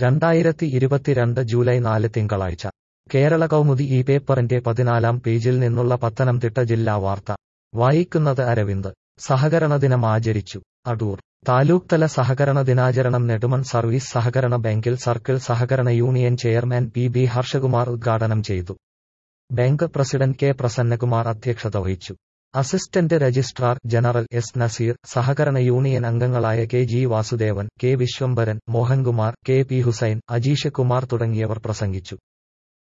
രണ്ടായിരത്തി ഇരുപത്തിരണ്ട് ജൂലൈ നാല് തിങ്കളാഴ്ച കേരള കൗമുദി ഈ പേപ്പറിന്റെ പതിനാലാം പേജിൽ നിന്നുള്ള പത്തനംതിട്ട ജില്ലാ വാർത്ത വായിക്കുന്നത് അരവിന്ദ് സഹകരണ ദിനം ആചരിച്ചു അടൂർ താലൂക്ക് തല സഹകരണ ദിനാചരണം നെടുമൺ സർവീസ് സഹകരണ ബാങ്കിൽ സർക്കിൾ സഹകരണ union chairman P B Harshakumar ഉദ്ഘാടനം ചെയ്തു ബാങ്ക് പ്രസിഡന്റ് കെ പ്രസന്നകുമാർ അധ്യക്ഷത വഹിച്ചു assistant registrar general S Nazeer സഹകരണ യൂണിയൻ അംഗങ്ങളായ K G Vasudevan K Viswambharan Mohankumar K P Hussain Ajeesh Kumar തുടങ്ങിയവർ പ്രസംഗിച്ചു